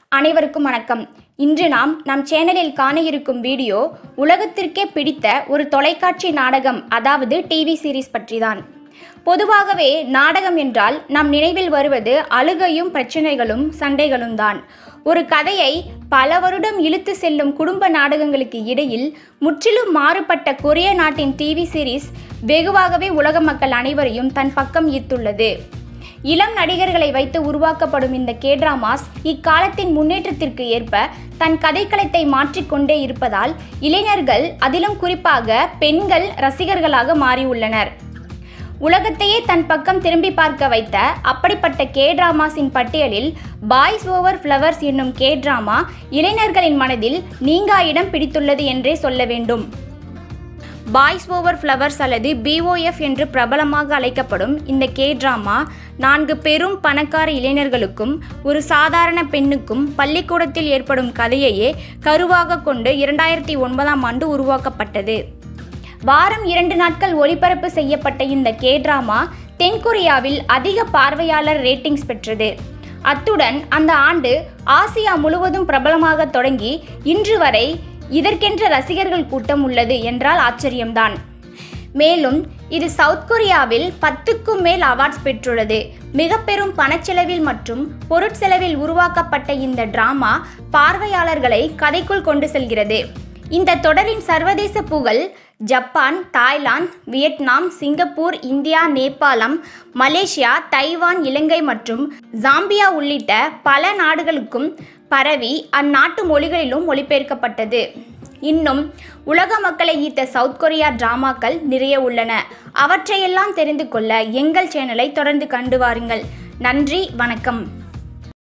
அனைவருக்கும் வணக்கம் இன்று நாம் நம் சேனலில் காண இருக்கும் வீடியோ உலகத்திற்கே பிடித்த ஒரு தொலைக்காட்சி நாடகம் அதாவது டிவி சீரிஸ் பற்றிதான் பொதுவாகவே நாடகம் என்றால் நம் நினைவில் வருவது அழுகையும் பிரச்சனைகளும் சண்டைகளும் தான் ஒரு கதையை பல வருடம் இழுத்து செல்லும் குடும்ப நாடகங்களுக்கு இடையில் முற்றிலும் மாறுபட்ட கொரிய நாட்டின் டிவி சீரிஸ் வெகுவாகவே உலக மக்கள் அனைவரையும் தன் பக்கம் ஈர்த்துள்ளது இளம் நடிகர்களை வைத்து உருவாக்கப்படும் இந்த கேட்ராமாஸ் இக்காலத்தின் முன்னேற்றத்திற்கு ஏற்ப தன் கதைக்களத்தை மாற்றிக்கொண்டே இருப்பதால் இளைஞர்கள் அதிலும் குறிப்பாக பெண்கள் ரசிகர்களாக மாறியுள்ளனர் உலகத்தையே தன் பக்கம் திரும்பி பார்க்க வைத்த அப்படிப்பட்ட கே டிராமாஸின் பட்டியலில் பாய்ஸ் ஓவர் ஃப்ளவர்ஸ் என்னும் கே டிராமா இளைஞர்களின் மனதில் நீங்கா இடம் பிடித்துள்ளது என்றே சொல்ல வேண்டும் பாய்ஸ் ஓவர் ஃப்ளவர்ஸ் அல்லது பிஓஎஃப் என்று பிரபலமாக அழைக்கப்படும் இந்த கே டிராமா நான்கு பெரும் பணக்கார இளைஞர்களுக்கும் ஒரு சாதாரண பெண்ணுக்கும் பள்ளிக்கூடத்தில் ஏற்படும் கதையையே கருவாக கொண்டு இரண்டாயிரத்தி ஒன்பதாம் ஆண்டு உருவாக்கப்பட்டது வாரம் இரண்டு நாட்கள் ஒளிபரப்பு செய்யப்பட்ட இந்த கே டிராமா தென்கொரியாவில் அதிக பார்வையாளர் ரேட்டிங்ஸ் பெற்றது அத்துடன் அந்த ஆண்டு ஆசியா முழுவதும் பிரபலமாக தொடங்கி இன்று வரை இதற்கென்ற ரசிகர்கள் கூட்டம் உள்ளது என்றால் ஆச்சரியம்தான் மேலும் இது சவுத் கொரியாவில் பத்துக்கும் மேல் அவார்ட்ஸ் பெற்றுள்ளது மிக பெரும் பணச்செலவில் மற்றும் பொருட்செலவில் உருவாக்கப்பட்ட இந்த டிராமா பார்வையாளர்களை கதைக்குள் கொண்டு செல்கிறது இந்த தொடரின் சர்வதேச புகழ் Japan Thailand Vietnam Singapore India நேபாளம் மலேசியா தைவான் இலங்கை மற்றும் ஜாம்பியா உள்ளிட்ட பல நாடுகளுக்கும் பரவி அந்நாட்டு மொழிகளிலும் மொழிபெயர்க்கப்பட்டது இன்னும் உலக மக்களை ஈர்த்த சவுத் கொரியா டிராமாக்கள் நிறைய உள்ளன அவற்றையெல்லாம் தெரிந்து கொள்ள எங்கள் சேனலை தொடர்ந்து கண்டு வாருங்கள் நன்றி வணக்கம்